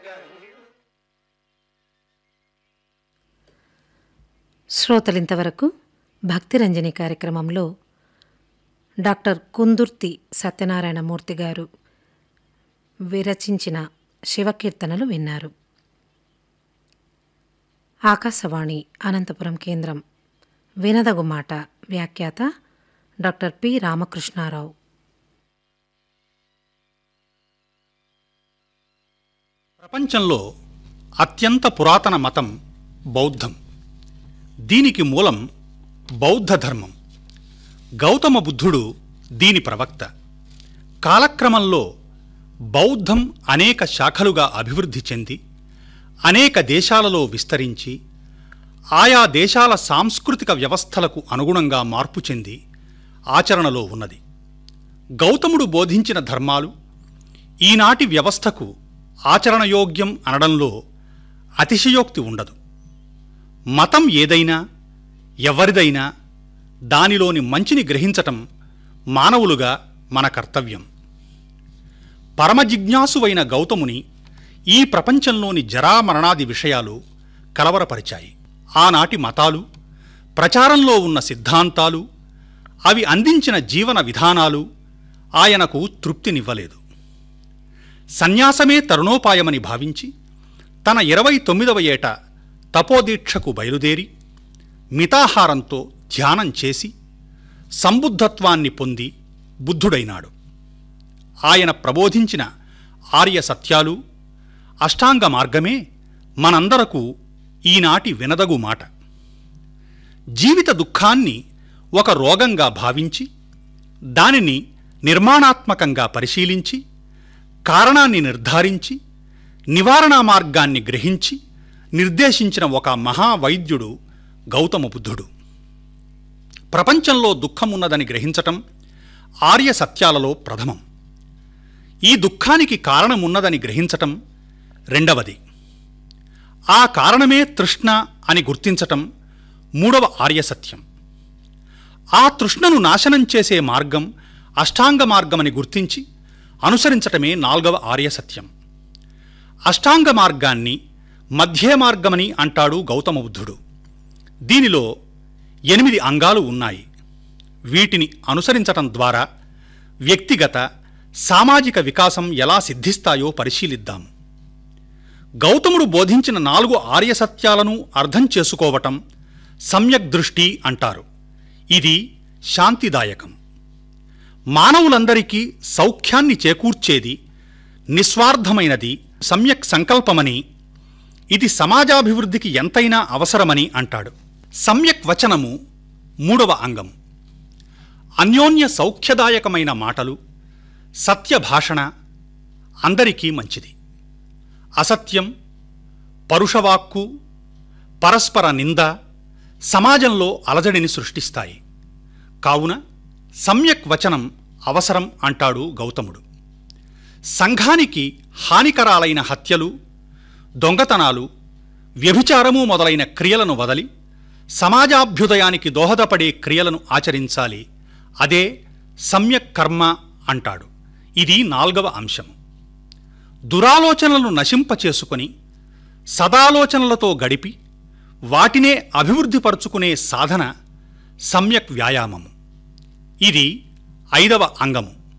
శ్రోతలింతవరకు భక్తిరంజని కార్యక్రమంలో డాక్టర్ కుందుర్తి సత్యనారాయణమూర్తి గారు విరచించిన శివకీర్తనలు విన్నారు ఆకాశవాణి అనంతపురం కేంద్రం వినదగు మాట వ్యాఖ్యాత డాక్టర్ పి రామకృష్ణారావు ప్రపంచంలో అత్యంత పురాతన మతం బౌద్ధం దీనికి మూలం బౌద్ధ ధర్మం గౌతమ బుద్ధుడు దీని ప్రవక్త కాలక్రమంలో బౌద్ధం అనేక శాఖలుగా అభివృద్ధి చెంది అనేక దేశాలలో విస్తరించి ఆయా దేశాల సాంస్కృతిక వ్యవస్థలకు అనుగుణంగా మార్పు చెంది ఆచరణలో ఉన్నది గౌతముడు బోధించిన ధర్మాలు ఈనాటి వ్యవస్థకు ఆచరణయోగ్యం అనడంలో అతిశయోక్తి ఉండదు మతం ఏదైనా ఎవరిదైనా దానిలోని మంచిని గ్రహించటం మానవులుగా మన కర్తవ్యం పరమజిజ్ఞాసువైన గౌతముని ఈ ప్రపంచంలోని జరామరణాది విషయాలు కలవరపరిచాయి ఆనాటి మతాలు ప్రచారంలో ఉన్న సిద్ధాంతాలు అవి అందించిన జీవన విధానాలు ఆయనకు తృప్తినివ్వలేదు సన్యాసమే తరుణోపాయమని భావించి తన ఇరవై తొమ్మిదవ ఏట తపోదీక్షకు బయలుదేరి మితాహారంతో ధ్యానం చేసి సంబుద్ధత్వాన్ని పొంది బుద్ధుడైనాడు ఆయన ప్రబోధించిన ఆర్య సత్యాలు అష్టాంగ మార్గమే మనందరకు ఈనాటి వినదగు మాట జీవిత దుఃఖాన్ని ఒక రోగంగా భావించి దానిని నిర్మాణాత్మకంగా పరిశీలించి కారణాన్ని నిర్ధారించి నివారణా మార్గాన్ని గ్రహించి నిర్దేశించిన ఒక మహావైద్యుడు గౌతమ బుద్ధుడు ప్రపంచంలో దుఃఖమున్నదని గ్రహించటం ఆర్య సత్యాలలో ప్రథమం ఈ దుఃఖానికి కారణమున్నదని గ్రహించటం రెండవది ఆ కారణమే తృష్ణ అని గుర్తించటం మూడవ ఆర్య సత్యం ఆ తృష్ణను నాశనం చేసే మార్గం అష్టాంగ మార్గమని గుర్తించి అనుసరించటమే నాల్గవ ఆర్య సత్యం అష్టాంగ మార్గాన్ని మధ్య మార్గమని అంటాడు గౌతమ బుద్ధుడు దీనిలో ఎనిమిది అంగాలు ఉన్నాయి వీటిని అనుసరించటం ద్వారా వ్యక్తిగత సామాజిక వికాసం ఎలా సిద్ధిస్తాయో పరిశీలిద్దాం గౌతముడు బోధించిన నాలుగు ఆర్య సత్యాలను అర్థం చేసుకోవటం సమ్యక్ దృష్టి అంటారు ఇది శాంతిదాయకం మానవులందరికీ సౌఖ్యాన్ని చేకూర్చేది నిస్వార్థమైనది సమ్యక్ సంకల్పమని ఇది సమాజాభివృద్ధికి ఎంతైనా అవసరమని అంటాడు సమ్యక్ వచనము మూడవ అంగం అన్యోన్య సౌఖ్యదాయకమైన మాటలు సత్య భాషణ అందరికీ మంచిది అసత్యం పరుషవాక్కు పరస్పర నింద సమాజంలో అలజడిని సృష్టిస్తాయి కావున సమ్యక్ వచనం అవసరం అంటాడు గౌతముడు సంఘానికి హానికరాలైన హత్యలు దొంగతనాలు వ్యభిచారము మొదలైన క్రియలను వదలి సమాజాభ్యుదయానికి దోహదపడే క్రియలను ఆచరించాలి అదే సమ్యక్ కర్మ అంటాడు ఇది నాల్గవ అంశం దురాలోచనలను నశింపచేసుకొని సదాలోచనలతో గడిపి వాటినే అభివృద్ధిపరుచుకునే సాధన సమ్యక్ వ్యాయామము ఇది ఐదవ అంగము